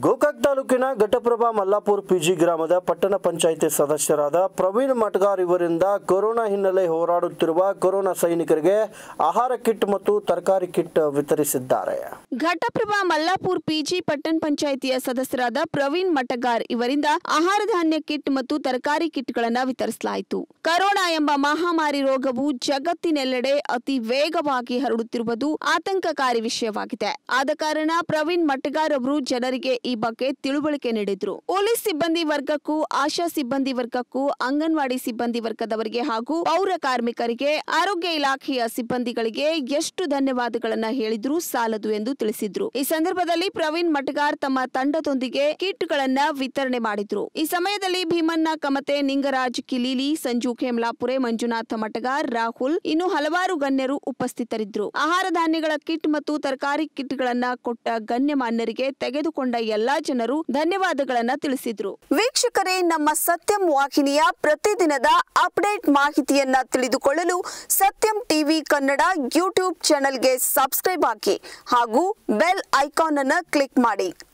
ಗೋಕಾಕ್ ತಾಲೂಕಿನ ಘಟಪ್ರಭಾ ಮಲ್ಲಾಪುರ್ ಪಿಜಿ ಗ್ರಾಮದ ಪಟ್ಟಣ ಪಂಚಾಯಿತಿ ಸದಸ್ಯರಾದ ಪ್ರವೀಣ್ ಮಟ್ಗಾರ್ ಇವರಿಂದ ಕೊರೋನಾ ಹಿನ್ನೆಲೆ ಹೋರಾಡುತ್ತಿರುವ ಕೊರೋನಾ ಸೈನಿಕರಿಗೆ ಆಹಾರ ಕಿಟ್ ಮತ್ತು ತರಕಾರಿ ಕಿಟ್ ವಿತರಿಸಿದ್ದಾರೆ ಘಟಪ್ರಭಾ ಮಲ್ಲಾಪುರ್ ಪಿಜಿ ಪಟ್ಟಣ ಪಂಚಾಯಿತಿಯ ಸದಸ್ಯರಾದ ಪ್ರವೀಣ್ ಮಟಗಾರ್ ಇವರಿಂದ ಆಹಾರ ಧಾನ್ಯ ಕಿಟ್ ಮತ್ತು ತರಕಾರಿ ಕಿಟ್ಗಳನ್ನು ವಿತರಿಸಲಾಯಿತು ಕರೋನಾ ಎಂಬ ಮಹಾಮಾರಿ ರೋಗವು ಜಗತ್ತಿನೆಲ್ಲೆಡೆ ಅತಿ ವೇಗವಾಗಿ ಹರಡುತ್ತಿರುವುದು ಆತಂಕಕಾರಿ ವಿಷಯವಾಗಿದೆ ಆದ ಕಾರಣ ಪ್ರವೀಣ್ ಮಟಗಾರ್ ಅವರು ಜನರಿಗೆ ಈ ಬಗ್ಗೆ ತಿಳುವಳಿಕೆ ನೀಡಿದ್ರು ಪೊಲೀಸ್ ಸಿಬ್ಬಂದಿ ವರ್ಗಕ್ಕೂ ಆಶಾ ಸಿಬ್ಬಂದಿ ವರ್ಗಕ್ಕೂ ಅಂಗನವಾಡಿ ಸಿಬ್ಬಂದಿ ವರ್ಗದವರಿಗೆ ಹಾಗೂ ಪೌರ ಕಾರ್ಮಿಕರಿಗೆ ಆರೋಗ್ಯ ಇಲಾಖೆಯ ಸಿಬ್ಬಂದಿಗಳಿಗೆ ಎಷ್ಟು ಧನ್ಯವಾದಗಳನ್ನ ಹೇಳಿದ್ರು ಸಾಲದು ಎಂದು ತಿಳಿಸಿದ್ರು ಈ ಸಂದರ್ಭದಲ್ಲಿ ಪ್ರವೀಣ್ ಮಟಗಾರ್ ತಮ್ಮ ತಂಡದೊಂದಿಗೆ ಕಿಟ್ ಗಳನ್ನ ವಿತರಣೆ ಮಾಡಿದ್ರು ಈ ಸಮಯದಲ್ಲಿ ಭೀಮಣ್ಣ ಕಮತೆ ನಿಂಗರಾಜ್ ಕಿಲೀಲಿ ಸಂಜು ಖೇಮ್ಲಾಪುರೆ ಮಂಜುನಾಥ ಮಟಗಾರ್ ರಾಹುಲ್ ಇನ್ನು ಹಲವಾರು ಗಣ್ಯರು ಉಪಸ್ಥಿತರಿದ್ದರು ಆಹಾರ ಧಾನ್ಯಗಳ ಕಿಟ್ ಮತ್ತು ತರಕಾರಿ ಕಿಟ್ ಗಳನ್ನ ಕೊಟ್ಟ ಗಣ್ಯಮಾನ್ಯರಿಗೆ ತೆಗೆದುಕೊಂಡ ಎಲ್ಲಾ ಜನರು ಧನ್ಯವಾದಗಳನ್ನ ತಿಳಿಸಿದ್ರು ವೀಕ್ಷಕರೇ ನಮ್ಮ ಸತ್ಯಂ ವಾಹಿನಿಯ ಪ್ರತಿದಿನದ ಅಪ್ಡೇಟ್ ಮಾಹಿತಿಯನ್ನ ತಿಳಿದುಕೊಳ್ಳಲು ಸತ್ಯಂ ಟಿವಿ ಕನ್ನಡ ಯೂಟ್ಯೂಬ್ ಚಾನೆಲ್ಗೆ ಸಬ್ಸ್ಕ್ರೈಬ್ ಹಾಕಿ ಹಾಗೂ ಬೆಲ್ ಐಕಾನ್ ಅನ್ನು ಕ್ಲಿಕ್ ಮಾಡಿ